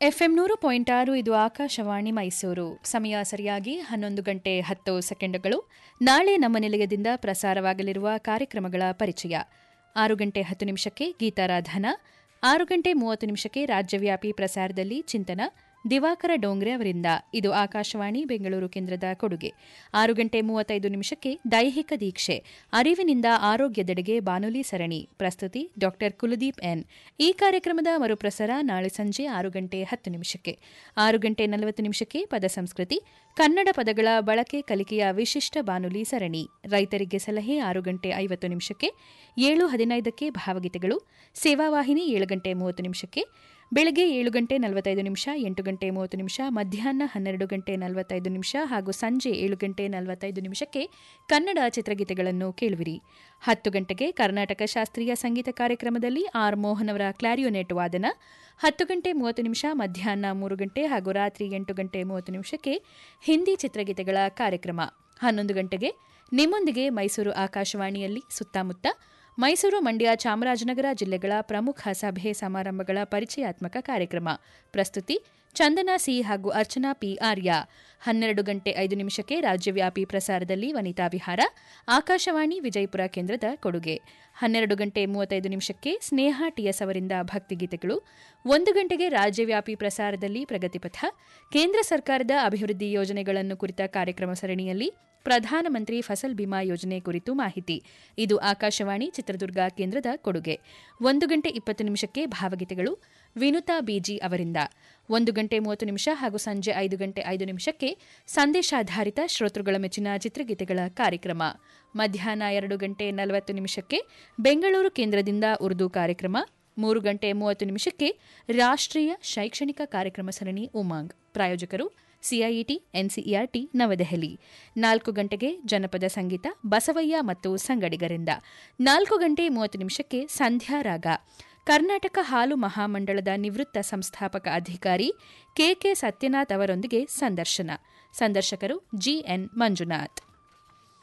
FM ನೂರು point ಆರು ಇದು ಆಕಾಶವಾಣಿ ಮೈಸೂರು ಸಮಯ ಸರಿಯಾಗಿ ಹನ್ನೊಂದು ಗಂಟೆ ಹತ್ತು ಸೆಕೆಂಡುಗಳು ನಾಳೆ ನಮ್ಮ ನಿಲಯದಿಂದ ಪ್ರಸಾರವಾಗಲಿರುವ ಕಾರ್ಯಕ್ರಮಗಳ ಪರಿಚಯ ಆರು ಗಂಟೆ ಹತ್ತು ನಿಮಿಷಕ್ಕೆ ಗೀತಾರಾಧನ ಆರು ಗಂಟೆ ಮೂವತ್ತು ನಿಮಿಷಕ್ಕೆ ರಾಜ್ಯವ್ಯಾಪಿ ಪ್ರಸಾರದಲ್ಲಿ ಚಿಂತನ ದಿವಾಕರ ಡೋಂಗ್ರೆ ಅವರಿಂದ ಇದು ಆಕಾಶವಾಣಿ ಬೆಂಗಳೂರು ಕೇಂದ್ರದ ಕೊಡುಗೆ ಆರು ಗಂಟೆ ಮೂವತ್ತೈದು ನಿಮಿಷಕ್ಕೆ ದೈಹಿಕ ದೀಕ್ಷೆ ಅರಿವಿನಿಂದ ಆರೋಗ್ಯದೆಡೆಗೆ ಬಾನುಲಿ ಸರಣಿ ಪ್ರಸ್ತುತಿ ಡಾ ಕುಲದೀಪ್ ಎನ್ ಈ ಕಾರ್ಯಕ್ರಮದ ಮರುಪ್ರಸಾರ ನಾಳೆ ಸಂಜೆ ಆರು ಗಂಟೆ ಹತ್ತು ನಿಮಿಷಕ್ಕೆ ಆರು ಗಂಟೆ ನಲವತ್ತು ನಿಮಿಷಕ್ಕೆ ಪದ ಸಂಸ್ಕೃತಿ ಕನ್ನಡ ಪದಗಳ ಬಳಕೆ ಕಲಿಕೆಯ ವಿಶಿಷ್ಟ ಬಾನುಲಿ ಸರಣಿ ರೈತರಿಗೆ ಸಲಹೆ ಆರು ಗಂಟೆ ಐವತ್ತು ನಿಮಿಷಕ್ಕೆ ಏಳು ಹದಿನೈದಕ್ಕೆ ಭಾವಗೀತೆಗಳು ಸೇವಾವಾಹಿನಿ ಏಳು ಗಂಟೆ ಮೂವತ್ತು ನಿಮಿಷಕ್ಕೆ ಬೆಳಗ್ಗೆ ಏಳು ಗಂಟೆ ನಲವತ್ತೈದು ನಿಮಿಷ ಎಂಟು ಗಂಟೆ ಮೂವತ್ತು ನಿಮಿಷ ಮಧ್ಯಾಹ್ನ ಹನ್ನೆರಡು ಗಂಟೆ ನಲವತ್ತೈದು ನಿಮಿಷ ಹಾಗೂ ಸಂಜೆ ಏಳು ಗಂಟೆ ನಲವತ್ತೈದು ನಿಮಿಷಕ್ಕೆ ಕನ್ನಡ ಚಿತ್ರಗೀತೆಗಳನ್ನು ಕೇಳುವಿರಿ ಹತ್ತು ಗಂಟೆಗೆ ಕರ್ನಾಟಕ ಶಾಸ್ತ್ರೀಯ ಸಂಗೀತ ಕಾರ್ಯಕ್ರಮದಲ್ಲಿ ಆರ್ ಮೋಹನ್ ಅವರ ಕ್ಲಾರಿಯೋನೆಟ್ ವಾದನ ಹತ್ತು ಗಂಟೆ ಮೂವತ್ತು ನಿಮಿಷ ಮಧ್ಯಾಹ್ನ ಮೂರು ಗಂಟೆ ಹಾಗೂ ರಾತ್ರಿ ಎಂಟು ಗಂಟೆ ಮೂವತ್ತು ನಿಮಿಷಕ್ಕೆ ಹಿಂದಿ ಚಿತ್ರಗೀತೆಗಳ ಕಾರ್ಯಕ್ರಮ ಹನ್ನೊಂದು ಗಂಟೆಗೆ ನಿಮ್ಮೊಂದಿಗೆ ಮೈಸೂರು ಆಕಾಶವಾಣಿಯಲ್ಲಿ ಸುತ್ತಮುತ್ತ ಮೈಸೂರು ಮಂಡ್ಯ ಚಾಮರಾಜನಗರ ಜಿಲ್ಲೆಗಳ ಪ್ರಮುಖ ಸಭೆ ಸಮಾರಂಭಗಳ ಪರಿಚಯಾತ್ಮಕ ಕಾರ್ಯಕ್ರಮ ಪ್ರಸ್ತುತಿ ಚಂದನ ಸಿ ಹಾಗೂ ಅರ್ಚನಾ ಪಿ ಆರ್ಯ ಹನ್ನೆರಡು ಗಂಟೆ ಐದು ನಿಮಿಷಕ್ಕೆ ರಾಜ್ಯವ್ಯಾಪಿ ಪ್ರಸಾರದಲ್ಲಿ ವನಿತಾ ವಿಹಾರ ಆಕಾಶವಾಣಿ ವಿಜಯಪುರ ಕೇಂದ್ರದ ಕೊಡುಗೆ ಹನ್ನೆರಡು ಗಂಟೆ ಮೂವತ್ತೈದು ನಿಮಿಷಕ್ಕೆ ಸ್ನೇಹ ಟಿಎಸ್ ಅವರಿಂದ ಭಕ್ತಿಗೀತೆಗಳು ಒಂದು ಗಂಟೆಗೆ ರಾಜ್ಯವ್ಯಾಪಿ ಪ್ರಸಾರದಲ್ಲಿ ಪ್ರಗತಿಪಥ ಕೇಂದ್ರ ಸರ್ಕಾರದ ಅಭಿವೃದ್ಧಿ ಯೋಜನೆಗಳನ್ನು ಕುರಿತ ಕಾರ್ಯಕ್ರಮ ಸರಣಿಯಲ್ಲಿ ಪ್ರಧಾನಮಂತ್ರಿ ಫಸಲ್ ಬಿಮಾ ಯೋಜನೆ ಕುರಿತು ಮಾಹಿತಿ ಇದು ಆಕಾಶವಾಣಿ ಚಿತ್ರದುರ್ಗ ಕೇಂದ್ರದ ಕೊಡುಗೆ ಒಂದು ಗಂಟೆ ಇಪ್ಪತ್ತು ನಿಮಿಷಕ್ಕೆ ಭಾವಗೀತೆಗಳು ವಿನುತಾ ಬಿಜಿ ಅವರಿಂದ ಒಂದು ಗಂಟೆ ಮೂವತ್ತು ನಿಮಿಷ ಹಾಗೂ ಸಂಜೆ ಐದು ಗಂಟೆ ಐದು ನಿಮಿಷಕ್ಕೆ ಸಂದೇಶಾಧಾರಿತ ಶ್ರೋತೃಗಳ ಮೆಚ್ಚಿನ ಚಿತ್ರಗೀತೆಗಳ ಕಾರ್ಯಕ್ರಮ ಮಧ್ಯಾಹ್ನ ಎರಡು ಗಂಟೆ ನಲವತ್ತು ನಿಮಿಷಕ್ಕೆ ಬೆಂಗಳೂರು ಕೇಂದ್ರದಿಂದ ಉರ್ದು ಕಾರ್ಯಕ್ರಮ ಮೂರು ಗಂಟೆ ಮೂವತ್ತು ನಿಮಿಷಕ್ಕೆ ರಾಷ್ಟ್ರೀಯ ಶೈಕ್ಷಣಿಕ ಕಾರ್ಯಕ್ರಮ ಸರಣಿ ಉಮಾಂಗ್ ಪ್ರಾಯೋಜಕರು ಸಿಐಇಟಿ ಎನ್ಸಿಇಆರ್ಟಿ ನವದೆಹಲಿ ನಾಲ್ಕು ಗಂಟೆಗೆ ಜನಪದ ಸಂಗೀತ ಬಸವಯ್ಯ ಮತ್ತು ಸಂಗಡಿಗರಿಂದ ನಾಲ್ಕು ಗಂಟೆ ಮೂವತ್ತು ನಿಮಿಷಕ್ಕೆ ಸಂಧ್ಯಾ ರಾಗ ಕರ್ನಾಟಕ ಹಾಲು ಮಹಾಮಂಡಳದ ನಿವೃತ್ತ ಸಂಸ್ಥಾಪಕ ಅಧಿಕಾರಿ ಕೆಕೆ ಸತ್ಯನಾಥ್ ಅವರೊಂದಿಗೆ ಸಂದರ್ಶನ ಸಂದರ್ಶಕರು ಜಿಎನ್ ಮಂಜುನಾಥ್